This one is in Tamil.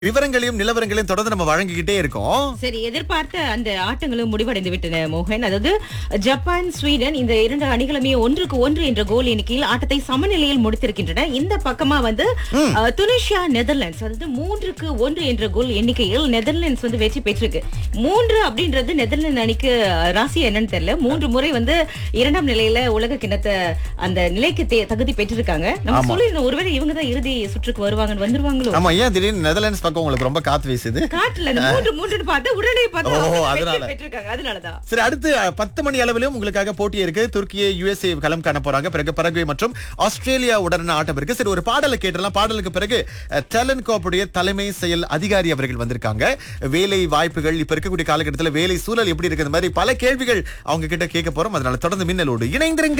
விவரங்களையும் நிலவரங்களையும் தொடர்ந்து நம்ம வழங்கிக்கிட்டே இருக்கோம் சரி எதிர்பார்த்த அந்த ஆட்டங்களும் முடிவடைந்து விட்டன மோகன் அதாவது ஜப்பான் ஸ்வீடன் இந்த இரண்டு அணிகளுமே ஒன்றுக்கு ஒன்று என்ற கோல் எண்ணிக்கையில் ஆட்டத்தை சமநிலையில் முடித்திருக்கின்றன இந்த பக்கமா வந்து அஹ், துனிஷியா நெதர்லாண்ட்ஸ் அதாவது மூன்றுக்கு ஒன்று என்ற கோல் எண்ணிக்கையில் நெதர்லாண்ட்ஸ் வந்து வெற்றி பெற்றிருக்கு மூன்று அப்படின்றது நெதர்லாந்து அணிக்கு அஹ், ராசி என்னன்னு தெரியல மூன்று முறை வந்து இரண்டாம் நிலையில உலக கிண்ணத்தை அந்த நிலைக்கு தே- தகுதி பெற்றிருக்காங்க நம்ம சொல்லியிருந்தோம் ஒருவேளை இவங்க தான் இறுதி சுற்றுக்கு வருவாங்கன்னு வந்துருவாங்களோ ஆமா ஏன் திடீர்னு நெதர்லாண்ட்ஸ் பக்கம் உங்களுக்கு ரொம்ப காத்து வீசுது காட்டுல அந்த மூன்று மூன்றுன்னு பார்த்தா உடனே பார்த்தா ஓ, அவங்க அதனால. வெற்றி பெற்றிருக்காங்க அதனாலதான் சரி அடுத்து அஹ், பத்து மணி அளவிலும் உங்களுக்காக போட்டி இருக்கு துருக்கிய யுஎஸ்ஏ களம் காண போறாங்க பிறகு பரகுவே மற்றும் ஆஸ்திரேலியா உடனான ஆட்டம் இருக்கு சரி ஒரு பாடலை கேட்டலாம் பாடலுக்கு பிறகு டேலன் கோப்புடைய தலைமை செயல் அதிகாரி அவர்கள் வந்திருக்காங்க வேலை வாய்ப்புகள் இப்ப இருக்கக்கூடிய காலகட்டத்தில் வேலை சூழல் எப்படி இருக்கு இந்த மாதிரி பல கேள்விகள் அவங்க கிட்ட கேட்க போறோம் அதனால தொடர்ந்து மின்னலோடு இணைந்திருங்க